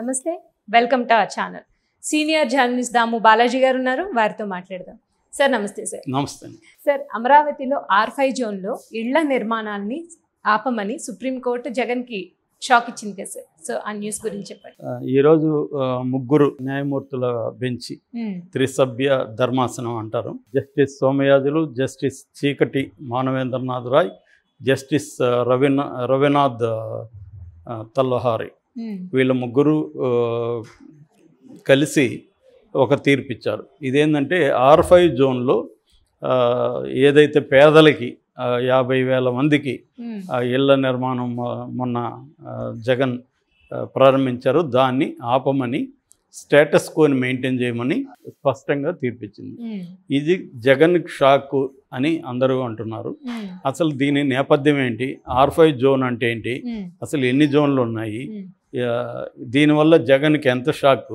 నమస్తే welcome to our channel senior journalist Damu Balaji గారు ఉన్నారు వారితో మాట్లాడదాం సార్ నమస్తే సార్ నమస్తే అండి. సార్ అమరావతిలో ఆర్ ఫైవ్ జోన్లో ఇళ్ల నిర్మాణాన్ని ఆపమని సుప్రీంకోర్టు జగన్కి షాక్ ఇచ్చింది కదా సార్ సో ఆ న్యూస్ గురించి చెప్పండి ఆ, ఈరోజు ఆ, ముగ్గురు న్యాయమూర్తుల బెంచి మ్మ్. త్రిసభ్య ధర్మాసనం అంటారు జస్టిస్ సోమయాజులు జస్టిస్ చీకటి మానవేంద్రనాథ్ రాయ్ జస్టిస్ ఆ, రవీనా రవినాథ్ ఆ, తల్లహారి మ్మ్. వీళ్ళ ముగ్గురు ఆ, కలిసి ఒక తీర్పు ఇచ్చారు ఇదేంటంటే ఆర్ ఫైవ్ జోన్లో ఆ, ఏదైతే పేదలకి ఆ, యాభై వేల మందికి మ్మ్. ఆ ఇళ్ల నిర్మాణం మొ- మొన్న ఆ, జగన్ ఆ, ప్రారంభించారు దాన్ని ఆపమని స్టేటస్ కోని మెయింటైన్ చేయమని స్పష్టంగా తీర్పిచ్చింది మ్మ్. ఇది జగన్ షాక్ అని అందరూ అంటున్నారు మ్మ్. అసలు దీని నేపథ్యం ఏంటి ఆర్ ఫైవ్ జోన్ అంటే ఏంటి మ్మ్. అసలు ఎన్ని జోన్లు ఉన్నాయి మ్మ్. ఆ, దీనివల్ల జగన్కి ఎంత షాక్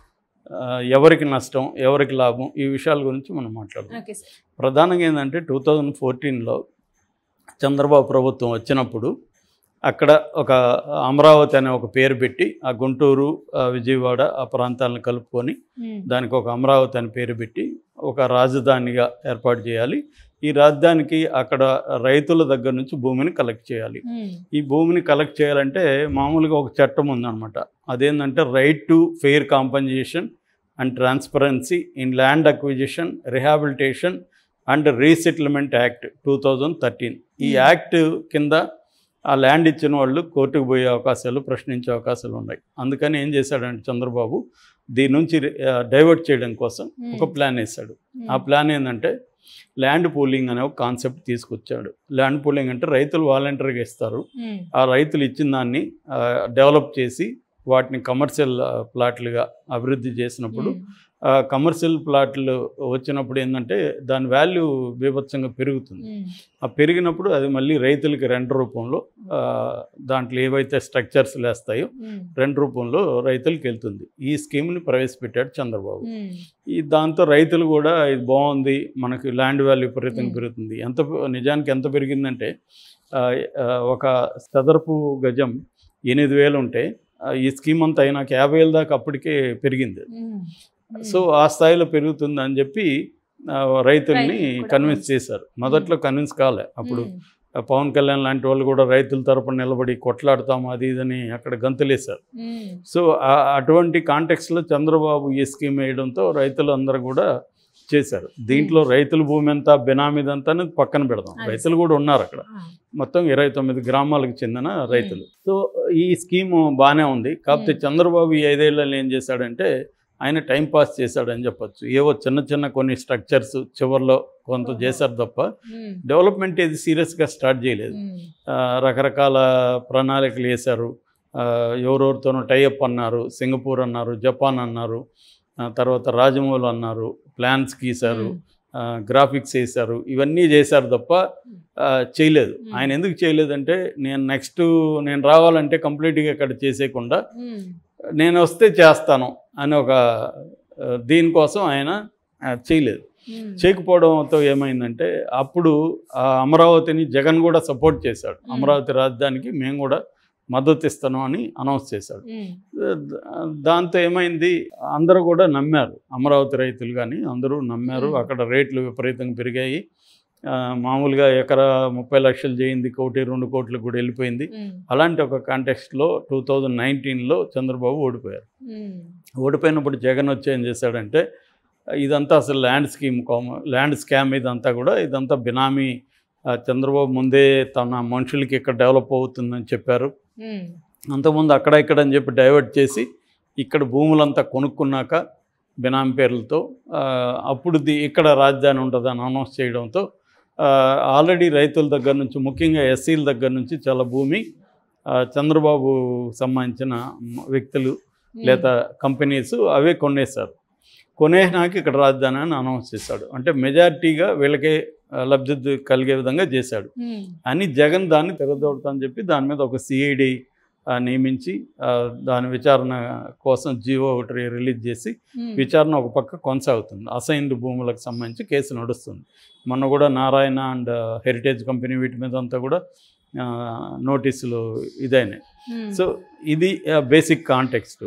ఆ, ఎవరికి నష్టం ఎవరికి లాభం ఈ విషయాల గురించి మనం మాట్లాడదాం ఓకే సార్ ప్రధానంగా ఏంటంటే టూ థౌజండ్ ఫోర్టీన్లో చంద్రబాబు ప్రభుత్వం వచ్చినప్పుడు అక్కడ ఒక అమరావతి అనే ఒక పేరు పెట్టి ఆ గుంటూరు ఆ విజయవాడ ఆ ప్రాంతాలను కలుపుకొని మ్మ్. దానికి ఒక అమరావతి అని పేరు పెట్టి ఒక రాజధానిగా ఏర్పాటు చేయాలి ఈ రాజధానికి అక్కడ రైతుల దగ్గర నుంచి భూమిని కలెక్ట్ చేయాలి మ్మ్. ఈ భూమిని కలెక్ట్ చేయాలంటే మామూలుగా ఒక చట్టం ఉందన్నమాట అదేంటంటే right to fair compensation and transparency in land acquisition rehabilitation and resettlement act two thousand thirteen ఈ Hmm. యాక్ట్ కింద ఆ ల్యాండ్ ఇచ్చిన వాళ్ళు కోర్టుకు పోయే అవకాశాలు ప్రశ్నించే అవకాశాలు ఉన్నాయి అందుకని ఏం చేశాడంటే చంద్రబాబు దీని నుంచి డైవర్ట్ చేయడం కోసం ఒక మ్మ్. ప్లాన్ వేశాడు ఆ మ్మ్. ప్లాన్ ఏంటంటే ల్యాండ్ పూలింగ్ అనే ఒక కాన్సెప్ట్ తీసుకొచ్చాడు ల్యాండ్ పూలింగ్ అంటే రైతులు వాలంటరీగా ఇస్తారు మ్మ్. ఆ రైతులు ఇచ్చిన దాన్ని ఆ, డెవలప్ చేసి వాటిని కమర్షియల్ ఆ, ప్లాట్లుగా అభివృద్ధి చేసినప్పుడు మ్మ్. ఆ, కమర్షియల్ ప్లాట్లు వచ్చినప్పుడు ఏంటంటే దాని వాల్యూ బీభత్సంగా పెరుగుతుంది మ్మ్. ఆ పెరిగినప్పుడు అది మళ్ళీ రైతులకి రెంట్ రూపంలో ఆ, దాంట్లో ఏవైతే స్ట్రక్చర్స్ లేస్తాయో మ్మ్. రెంట్ రూపంలో రైతులకి వెళ్తుంది ఈ స్కీమ్ని ప్రవేశపెట్టాడు చంద్రబాబు మ్మ్. ఈ దాంతో రైతులు కూడా ఇది బాగుంది మనకి ల్యాండ్ వాల్యూ విపరీతంగా మ్మ్. పెరుగుతుంది ఎంత నిజానికి ఎంత పెరిగిందంటే ఆ, ఆ, ఒక చదరపు గజం ఎనిమిది వేలు ఉంటే ఆ, ఈ స్కీమ్ అంతా అయినాక యాభై వేల దాకా అప్పటికే పెరిగింది మ్మ్. మ్మ్. సో ఆ స్థాయిలో పెరుగుతుంది అని చెప్పి ఆ, రైతుల్ని రైతులు కూడా కన్విన్స్ మంచి- చేశారు మొదట్లో కన్విన్స్ కాలే అప్పుడు మ్మ్. ఆ, పవన్ కళ్యాణ్ లాంటి వాళ్ళు కూడా రైతుల తరపున నిలబడి కొట్లాడతాం అది ఇదని అక్కడ గంతులేశారు మ్మ్. సో ఆ- అటువంటి కాంటెక్స్లో చంద్రబాబు ఈ స్కీమ్ వేయడంతో రైతులు అందరూ కూడా చేశారు దీంట్లో రైతుల భూమి ఎంత బినామీదంతా అనేది పక్కన పెడదాం అది రైతులు కూడా ఉన్నారు అక్కడ ఆ. మొత్తం ఇరవై తొమ్మిది గ్రామాలకు చెందిన రైతులు సో ఈ స్కీమ్ బాగానే ఉంది కాకపోతే మ్మ్. చంద్రబాబు ఈ ఐదేళ్లలో ఏం చేశాడంటే ఆయన టైం పాస్ చేశాడని చెప్పొచ్చు ఏవో చిన్న చిన్న కొన్ని స్ట్రక్చర్స్ చివరిలో కొంత ఓహో. చేశారు తప్ప మ్మ్. డెవలప్మెంట్ ఏది సీరియస్గా స్టార్ట్ చేయలేదు మ్మ్. ఆ, రకరకాల ప్రణాళికలు వేశారు ఆ, ఎవరెవరితోనో టైఅప్ అన్నారు సింగపూర్ అన్నారు జపాన్ అన్నారు ఆ, తర్వాత రాజమౌళి అన్నారు ప్లాన్స్ గీశారు మ్మ్. ఆ, గ్రాఫిక్స్ వేశారు ఇవన్నీ చేశారు తప్ప ఆ, చేయలేదు మ్మ్. ఆయన ఎందుకు చేయలేదంటే నేను నెక్స్ట్ నేను రావాలంటే కంప్లీట్గా ఇక్కడ చేసేయకుండా మ్మ్. నేను వస్తే చేస్తాను అని ఒక ఆ, దీనికోసం ఆయన ఆ, చేయలేదు మ్మ్. చేయకపోవడంతో ఏమైందంటే అప్పుడు ఆ అమరావతిని జగన్ కూడా సపోర్ట్ చేశాడు మ్మ్. అమరావతి రాజధానికి మేము కూడా మద్దతు ఇస్తాను అని అనౌన్స్ చేశాడు మ్మ్. దా- దాంతో ఏమైంది అందరూ కూడా నమ్మారు అమరావతి రైతులు కానీ అందరూ నమ్మారు మ్మ్. అక్కడ రేట్లు విపరీతంగా పెరిగాయి ఆ, మామూలుగా ఎకరా ముప్పై లక్షలు చేయింది కోటి రెండు కోట్లకు కూడా వెళ్ళిపోయింది మ్మ్. అలాంటి ఒక కాంటెక్స్ట్లో టూ థౌజండ్ నైన్టీన్లో చంద్రబాబు ఓడిపోయారు మ్మ్. ఓడిపోయినప్పుడు జగన్ వచ్చి ఏం చేశాడంటే ఇదంతా అసలు ల్యాండ్ స్కీమ్ కామ ల్యాండ్ స్కామ్ ఇదంతా కూడా ఇదంతా బినామీ ఆ, చంద్రబాబు ముందే తన మనుషులకి ఇక్కడ డెవలప్ అవుతుందని చెప్పారు మ్మ్. అంతకుముందు అక్కడ ఇక్కడ అని చెప్పి డైవర్ట్ చేసి ఇక్కడ భూములంతా కొనుక్కున్నాక బినామీ పేర్లతో ఆ, అప్పుడు ది ఇక్కడ రాజధాని ఉంటుందని అనౌన్స్ చేయడంతో ఆ, ఆల్రెడీ రైతుల దగ్గర నుంచి ముఖ్యంగా ఎస్సీల దగ్గర నుంచి చాలా భూమి ఆ, చంద్రబాబు సంబంధించిన వ్యక్తులు మ్మ్. లేదా కంపెనీస్ అవే కొనేశారు కొనేసినాక ఇక్కడ రాజధాని అని అనౌన్స్ చేశాడు అంటే మెజారిటీగా వీళ్ళకే ఆ, లబ్ధి ద- కలిగే విధంగా చేశాడు మ్మ్. అని జగన్ దాన్ని తెగదోడుతా అని చెప్పి దాని మీద ఒక సిఐడి నియమించి ఆ, దాని విచారణ కోసం జీవో ఒకటి రిలీజ్ చేసి మ్మ్. విచారణ ఒక పక్క కొనసాగుతుంది అసైన్డ్ భూములకు సంబంధించి కేసు నడుస్తుంది మొన్న కూడా నారాయణ అండ్ హెరిటేజ్ కంపెనీ వీటి మీద అంతా కూడా ఆ, నోటీసులు ఇదైనాయి మ్మ్. సో ఇది బేసిక్ కాంటెక్స్ట్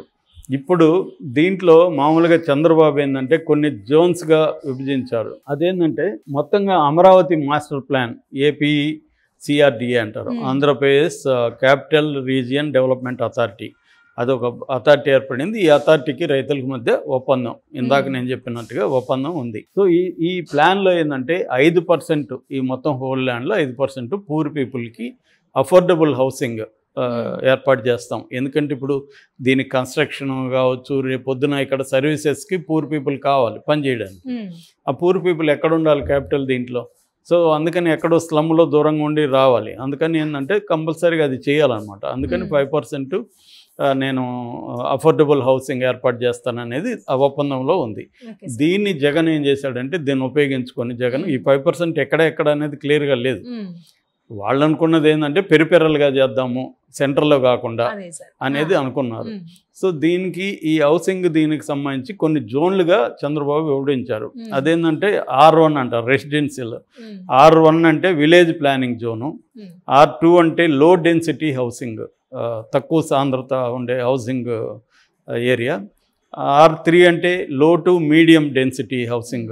ఇప్పుడు దీంట్లో మామూలుగా చంద్రబాబు ఏంటంటే కొన్ని జోన్స్గా విభజించారు అదేంటంటే మొత్తంగా Amaravati master plan AP CRDA అంటారు Hmm. Andhra Pradesh capital region development authority అదొక అథారిటీ ఏర్పడింది ఈ అథారిటీకి రైతులకు మధ్య ఒప్పందం ఇందాక Hmm. నేను చెప్పినట్టుగా ఒప్పందం ఉంది సో ఈ ఈ ప్లాన్లో ఏంటంటే ఐదు పర్సెంట్ ఈ మొత్తం హోల్ ల్యాండ్లో ఐదు పర్సెంట్ పూర్ పీపుల్కి అఫోర్డబుల్ హౌసింగ్ ఆ, Hmm. ఏర్పాటు చేస్తాం ఎందుకంటే ఇప్పుడు దీనికి కన్స్ట్రక్షన్ కావచ్చు రేపు పొద్దున ఇక్కడ సర్వీసెస్కి పూర్ పీపుల్ కావాలి పని చేయడానికి ఉమ్, ఆ పూర్ పీపుల్ ఎక్కడ ఉండాలి క్యాపిటల్ దీంట్లో సో అందుకని ఎక్కడో స్లమ్లో దూరంగా ఉండి రావాలి అందుకని ఏంటంటే కంపల్సరీగా అది చేయాలన్నమాట అందుకని Hmm. ఫైవ్ పర్సెంట్ నేను అఫోర్డబుల్ హౌసింగ్ ఏర్పాటు చేస్తాననేది ఆ ఒప్పందంలో ఉంది ఓకే సార్. దీన్ని జగన్ ఏం చేశాడంటే దీన్ని ఉపయోగించుకొని జగన్ ఈ ఫైవ్ పర్సెంట్ ఎక్కడ ఎక్కడ అనేది క్లియర్గా లేదు ఉమ్, వాళ్ళు అనుకున్నది ఏంటంటే పెరిపెరల్గా చేద్దాము సెంటర్లో కాకుండా అదే సార్ అనేది ఆ, అనుకున్నారు ఉమ్, సో దీనికి ఈ హౌసింగ్ దీనికి సంబంధించి కొన్ని జోన్లుగా చంద్రబాబు వివరించారు Hmm. అదేంటంటే ఆర్ వన్ అంటారు రెసిడెన్షియల్ ఉమ్, ఆర్ వన్ అంటే విలేజ్ ప్లానింగ్ జోను ఉమ్, ఆర్ టూ అంటే లో డెన్సిటీ హౌసింగ్ ఆ, తక్కువ సాంద్రత ఉండే హౌసింగ్ ఏరియా ఆర్ త్రీ అంటే low to medium density housing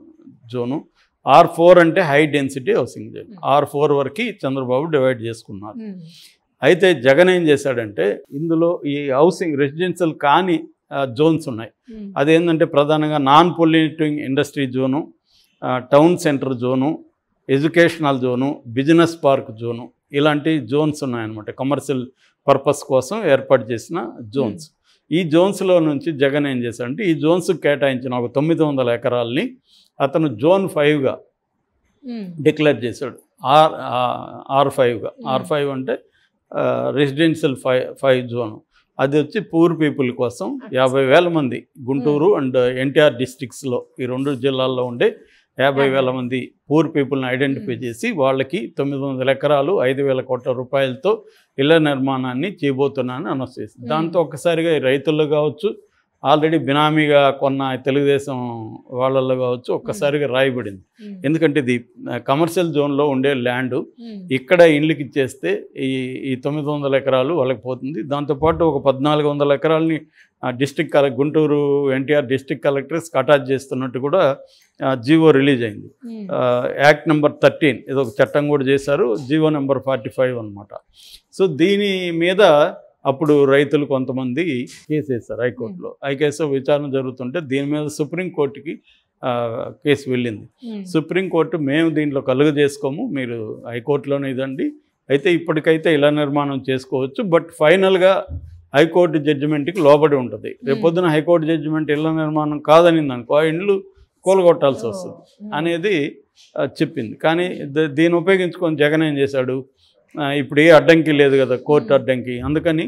zone R four అంటే high density housing zone Hmm. R four వరకు చంద్రబాబు డివైడ్ చేసుకున్నారు ఉమ్, అయితే జగన్ ఏం చేశాడంటే ఇందులో ఈ హౌసింగ్ రెసిడెన్షియల్ కాని జోన్స్ ఉన్నాయి ఉమ్, అదేంటంటే ప్రధానంగా నాన్ పొల్యూటింగ్ ఇండస్ట్రీ జోను ఆ, town centre zone educational zone business park zone ఇలాంటి జోన్స్ ఉన్నాయన్నమాట కమర్షియల్ పర్పస్ కోసం ఏర్పాటు చేసిన జోన్స్ ఈ జోన్స్లో నుంచి జగన్ ఏం చేశాడంటే ఈ జోన్స్ కేటాయించిన ఒక తొమ్మిది వందల ఎకరాలని అతను జోన్ ఫైవ్గా ఉమ్, డిక్లేర్ చేశాడు ఆర్ ఆర్ ఫైవ్గా Hmm. ఆర్ ఫైవ్ అంటే రెసిడెన్షియల్ ఫైవ్ ఫైవ్ జోన్ అది వచ్చి పూర్ పీపుల్ కోసం యాభై వేల మంది గుంటూరు అండ్ ఎన్టీఆర్ డిస్ట్రిక్ట్స్లో ఈ రెండు జిల్లాల్లో ఉండే యాభై వేల మంది పూర్ పీపుల్ని ఐడెంటిఫై Hmm. చేసి వాళ్ళకి తొమ్మిది వందల ఎకరాలు ఐదు వేల కోట్ల రూపాయలతో ఇళ్ల నిర్మాణాన్ని చేయబోతున్నానని అనౌన్స్ చేసింది Hmm. దాంతో ఒక్కసారిగా ఈ రైతుల్లో కావచ్చు ఆల్రెడీ బినామీగా కొన్న తెలుగుదేశం వాళ్ళల్లో కావచ్చు ఒక్కసారిగా రాయబడింది ఉమ్, ఎందుకంటే ఇది కమర్షియల్ జోన్లో ఉండే ల్యాండ్ ఉమ్, ఇక్కడ ఇండ్లకి ఇచ్చేస్తే ఈ ఈ తొమ్మిది వందల ఎకరాలు వాళ్ళకి పోతుంది దాంతోపాటు ఒక పద్నాలుగు వందల ఎకరాలని డిస్టిక్ కలె గుంటూరు ఎన్టీఆర్ డిస్టిక్ కలెక్టర్స్కి అటాచ్ చేస్తున్నట్టు కూడా జీవో రిలీజ్ అయింది ఉమ్, ఆ, యాక్ట్ నెంబర్ థర్టీన్ ఇది ఒక చట్టం కూడా చేశారు జీవో నెంబర్ ఫార్టీ ఫైవ్ అనమాట సో దీని మీద అప్పుడు రైతులు కొంతమంది కేసు వేస్తారు హైకోర్టులో హై కేసు విచారణ జరుగుతుంటే దీని మీద సుప్రీంకోర్టుకి ఆ, కేసు వెళ్ళింది ఉమ్, సుప్రీంకోర్టు మేము దీంట్లో కలుగ చేసుకోము మీరు హైకోర్టులోనే ఇదండి అయితే ఇప్పటికైతే ఇలా నిర్మాణం చేసుకోవచ్చు బట్ ఫైనల్గా హైకోర్టు జడ్జిమెంట్కి లోబడి ఉంటుంది రేపొద్దున హైకోర్టు జడ్జిమెంట్ ఇళ్ళ నిర్మాణం కాదనింది అనుకో ఆ ఇండ్లు కూలగొట్టాల్సి వస్తుంది ఉమ్, అనేది ఆ, చెప్పింది కానీ ద- దీన్ని ఉపయోగించుకొని జగన్ ఏం చేశాడు ఆ, ఇప్పుడు ఏ అడ్డంకి లేదు కదా కోర్టు Hmm. అడ్డంకి అందుకని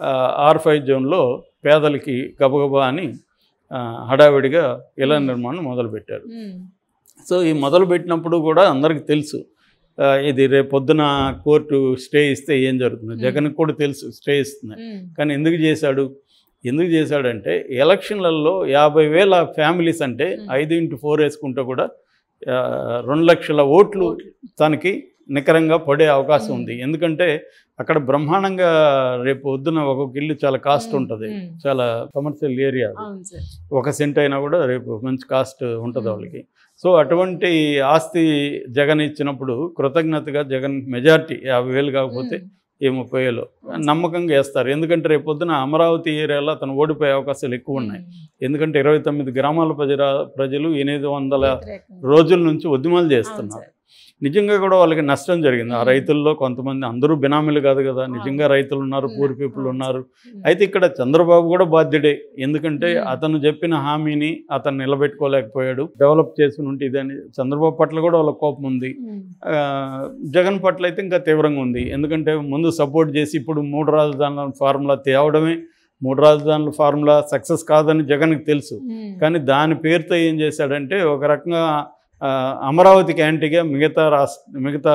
ఆర్ ఫైవ్ జోన్లో పేదలకి గబగబా అని ఆ, హడావిడిగా ఇళ్ల Hmm. నిర్మాణం మొదలుపెట్టారు ఉమ్, సో ఈ మొదలు పెట్టినప్పుడు కూడా అందరికీ తెలుసు ఆ, ఇది రేపు పొద్దున కోర్టు స్టే ఇస్తే ఏం జరుగుతుంది Hmm. జగన్కి కూడా తెలుసు స్టే ఇస్తుంది ఉమ్, కానీ ఎందుకు చేశాడు ఎందుకు చేశాడంటే ఎలక్షన్లలో యాభై వేల ఫ్యామిలీస్ అంటే Hmm. ఐదు ఇంటూ ఫోర్ వేసుకుంటే కూడా ఆ, రెండు లక్షల ఓట్లు తనకి నికరంగా పడే అవకాశం Hmm. ఉంది ఎందుకంటే అక్కడ బ్రహ్మాండంగా రేపు పొద్దున ఒక్కొక్క ఇల్లు చాలా కాస్ట్ Hmm. ఉంటుంది Hmm. చాలా కమర్షియల్ ఏరియా అది. అవును సార్ ఒక సెంట్ అయినా కూడా రేపు మంచి కాస్ట్ ఉంటుంది Hmm. వాళ్ళకి సో అటువంటి ఆస్తి జగన్ ఇచ్చినప్పుడు కృతజ్ఞతగా జగన్ మెజార్టీ యాభై వేలు కాకపోతే ఉమ్, ఏ ముప్పై వేలు నమ్మకంగా వేస్తారు ఎందుకంటే రేపు పొద్దున అమరావతి ఏరియాలో అతను ఓడిపోయే అవకాశాలు ఎక్కువ ఉన్నాయి ఉమ్, ఎందుకంటే ఇరవై తొమ్మిది గ్రామాల ప్రజల ప్రజలు ఎనిమిది వందల వ్యతిరేకంగా. రోజుల నుంచి ఉద్యమాలు అవును చేస్తున్నారు సార్. నిజంగా కూడా వాళ్ళకి నష్టం జరిగింది ఆ Hmm. రైతుల్లో కొంతమంది అందరూ బినామీలు కాదు కదా నిజంగా రైతులు ఉన్నారు పూర్ ఉన్నారు. పీపుల్ అవును. ఉన్నారు ఉమ్, అయితే ఇక్కడ చంద్రబాబు కూడా బాధ్యుడే ఎందుకంటే Hmm. అతను చెప్పిన హామీని అతను నిలబెట్టుకోలేకపోయాడు డెవలప్ చేసి ఉంటే ఇదని చంద్రబాబు పట్ల కూడా వాళ్ళ కోపం ఉంది ఉమ్, ఆ, జగన్ పట్ల అయితే ఇంకా తీవ్రంగా ఉంది ఎందుకంటే ముందు సపోర్ట్ చేసి ఇప్పుడు మూడు రాజధానుల ఫార్ములా తేవడమే మూడు రాజధానుల ఫార్ములా సక్సెస్ కాదని జగన్కి తెలుసు ఉమ్, కానీ దాని పేరుతో ఏం చేశాడంటే ఒక రకంగా ఆ, అమరావతికి యాంటీగా మిగతా రాష్ట్ర మిగతా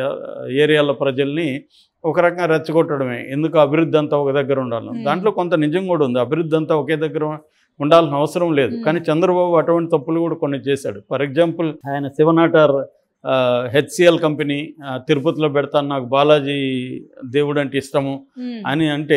ఏరియాల ప్రజల్ని ఒక రకంగా రెచ్చగొట్టడమే ఎందుకు అభివృద్ధి అంతా ఒక దగ్గర ఉండాలి Hmm. దాంట్లో కొంత నిజం కూడా ఉంది అభివృద్ధి అంతా ఒకే దగ్గర ఉండాల్సిన అవసరం లేదు Hmm. కానీ చంద్రబాబు అటువంటి తప్పులు కూడా కొన్ని చేశాడు ఫర్ ఎగ్జాంపుల్ ఆయన శివనాటార్ హెచ్సిఎల్ కంపెనీ ఆ, తిరుపతిలో పెడతాను నాకు బాలాజీ దేవుడు అంటే ఇష్టము ఉమ్, అని అంటే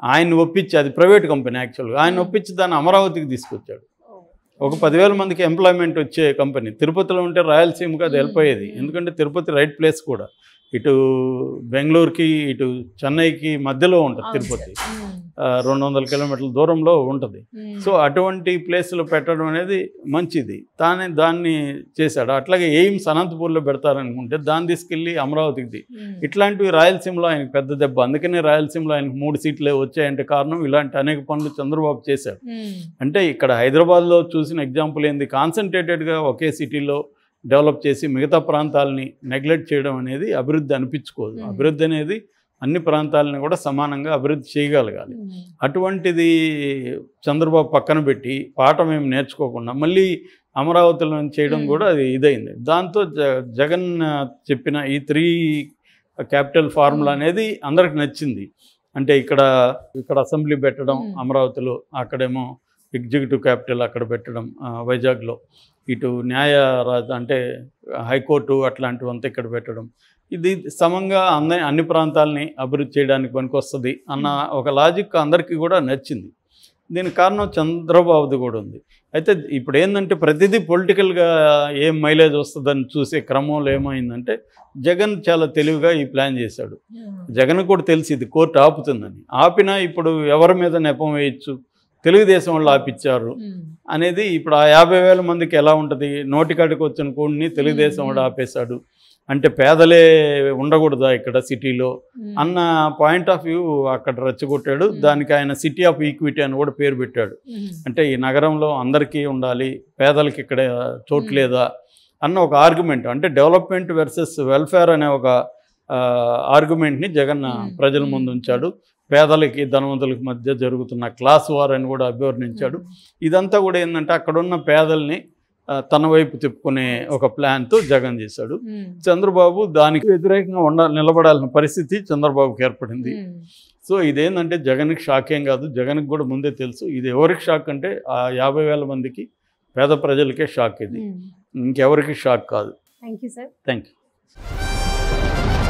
ఆయన ఒప్పించి అది ప్రైవేట్ కంపెనీ యాక్చువల్గా ఆయన ఒప్పించి దాన్ని అమరావతికి తీసుకొచ్చాడు ఒక పదివేల మందికి ఎంప్లాయ్మెంట్ వచ్చే కంపెనీ తిరుపతిలో ఉంటే రాయలసీమకి అది హెల్ప్ అయ్యేది ఎందుకంటే తిరుపతి రైట్ ప్లేస్ కూడా ఇటు బెంగళూరుకి ఇటు చెన్నైకి మధ్యలో ఉంటుంది తిరుపతి ఆ, రెండు వందల కిలోమీటర్ల దూరంలో ఉంటుంది సో అటువంటి ప్లేస్లో పెట్టడం అనేది మంచిది తానే దాన్ని చేశాడు అట్లాగే ఎయిమ్స్ అనంతపూర్లో పెడతారనుకుంటే దాన్ని తీసుకెళ్ళి అమరావతికి తీ- ఇట్లాంటివి రాయలసీమలో ఆయనకు పెద్ద దెబ్బ అందుకనే రాయలసీమలో ఆయనకు మూడు సీట్లే వచ్చాయంటే కారణం ఇలాంటి అనేక పనులు చంద్రబాబు చేశాడు అంటే ఇక్కడ హైదరాబాద్లో చూసిన ఎగ్జాంపుల్ ఏంది కాన్సన్ట్రేటెడ్గా ఒకే సిటీలో డెవలప్ చేసి మిగతా ప్రాంతాలని నెగ్లెక్ట్ చేయడం అనేది అభివృద్ధి అనిపించుకోదు Hmm. అభివృద్ధి అనేది అన్ని ప్రాంతాలని కూడా సమానంగా అభివృద్ధి చేయగలగాలి అటువంటిది చంద్రబాబు పక్కన పెట్టి పాఠం ఏమి నేర్చుకోకుండా మళ్ళీ అమరావతిలో చేయడం Hmm. కూడా అది ఇదైంది దాంతో జ జగన్ ఆ, చెప్పిన ఈ త్రీ క్యాపిటల్ ఫార్ములా Hmm. అనేది అందరికి నచ్చింది అంటే ఇక్కడ ఇక్కడ అసెంబ్లీ పెట్టడం Hmm. అమరావతిలో అక్కడేమో ఎగ్జిక్యూటివ్ క్యాపిటల్ అక్కడ పెట్టడం ఆ, వైజాగ్లో ఇటు న్యాయ రాజ అంటే హైకోర్టు అట్లాంటివంతా ఇక్కడ పెట్టడం ఇది సమంగా అన్ని అన్ని ప్రాంతాలని అభివృద్ధి చేయడానికి పనికొస్తుంది అన్న ఒక లాజిక్ అందరికీ కూడా నచ్చింది దీనికి కారణం చంద్రబాబుది కూడా ఉంది అయితే ఇప్పుడు ఏంటంటే ప్రతిదీ పొలిటికల్గా ఏం మైలేజ్ వస్తుందని చూసే క్రమంలో ఏమైందంటే జగన్ చాలా తెలివిగా ఈ ప్లాన్ చేశాడు జగన్ కూడా తెలిసి ఇది కోర్టు ఆపుతుందని ఆపినా ఇప్పుడు ఎవరి మీద నెపం వేయచ్చు తెలుగుదేశం వాళ్ళు ఆపిచ్చారు అనేది ఇప్పుడు ఆ యాభై వేల మందికి ఎలా ఉంటుంది నోటికాడికి వచ్చిన కోడిని తెలుగుదేశం వాడు ఆపేశాడు అంటే పేదలే ఉండకూడదా ఇక్కడ సిటీలో అన్న పాయింట్ ఆఫ్ వ్యూ అక్కడ రెచ్చగొట్టాడు Hmm. దానికి ఆయన సిటీ ఆఫ్ ఈక్విటీ అని కూడా పేరు పెట్టాడు అంటే ఈ నగరంలో అందరికీ ఉండాలి పేదలకి ఇక్కడ చోటు Hmm. లేదా అన్న ఒక ఆర్గ్యుమెంట్ అంటే డెవలప్మెంట్ వర్సెస్ వెల్ఫేర్ అనే ఒక ఆర్గ్యుమెంట్ని జగన్ Hmm. ప్రజల ముందు ఉంచాడు పేదలకి ధనవంతులకి మధ్య జరుగుతున్న క్లాస్ వార్ అని కూడా అభివర్ణించాడు ఇదంతా కూడా ఏంటంటే అక్కడున్న పేదల్ని ఆ, తన వైపు తిప్పుకునే ఒక ప్లాన్తో జగన్ చేశాడు చంద్రబాబు దానికి వ్యతిరేకంగా ఉండ నిలబడాల్సిన పరిస్థితి చంద్రబాబుకి ఏర్పడింది సో ఇదేంటంటే జగన్కి షాక్ ఏం కాదు జగన్కి కూడా ముందే తెలుసు ఇది ఎవరికి షాక్ అంటే ఆ యాభై వేల మందికి పేద ప్రజలకే షాక్ ఇది ఇంకెవరికి షాక్ కాదు thank you sir thank you